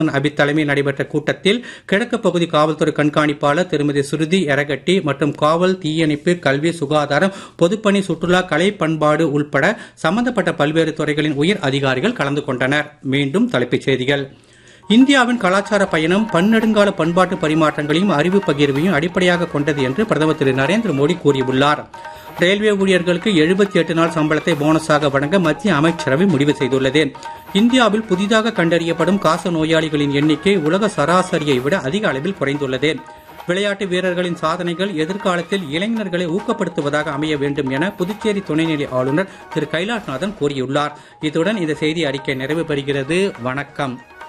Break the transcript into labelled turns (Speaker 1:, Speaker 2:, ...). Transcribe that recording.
Speaker 1: அபித் தலைமையில் நடைபெற்ற கூட்டத்தில் கிழக்கு பகுதி காவல்துறை கண்காணிப்பாளர் திருமதி சுருதி எரகட்டி மற்றும் காவல் தீயணைப்பு கல்வி சுகாதாரம் பொதுப்பணி சுற்றுலா கலை பண்பாடு உள்பட சம்பந்தப்பட்ட பல்வேறு துறைகளின் உயர் அதிகாரிகள் கலந்து கொண்டனர் மீண்டும் தலைப்புச் செய்திகள் இந்தியாவின் கலாச்சார பயணம் பன்னெடுங்கால பண்பாட்டு பரிமாற்றங்களையும் அறிவு பகிர்வையும் அடிப்படையாக கொண்டது என்று பிரதமர் திரு நரேந்திர மோடி கூறியுள்ளார் ரயில்வே ஊழியர்களுக்கு எழுபத்தி எட்டு நாள் சம்பளத்தை போனஸாக வழங்க மத்திய அமைச்சரவை முடிவு செய்துள்ளது இந்தியாவில் புதிதாக கண்டறியப்படும் காச நோயாளிகளின் எண்ணிக்கை உலக சராசரியை விட அதிக அளவில் குறைந்துள்ளது விளையாட்டு வீரர்களின் சாதனைகள் எதிர்காலத்தில் இளைஞர்களை ஊக்கப்படுத்துவதாக அமைய வேண்டும் என புதுச்சேரி துணைநிலை ஆளுநர் திரு கைலாஷ்நாதன் கூறியுள்ளார் இத்துடன் இந்த செய்தி அறிக்கை நிறைவு பெறுகிறது வணக்கம்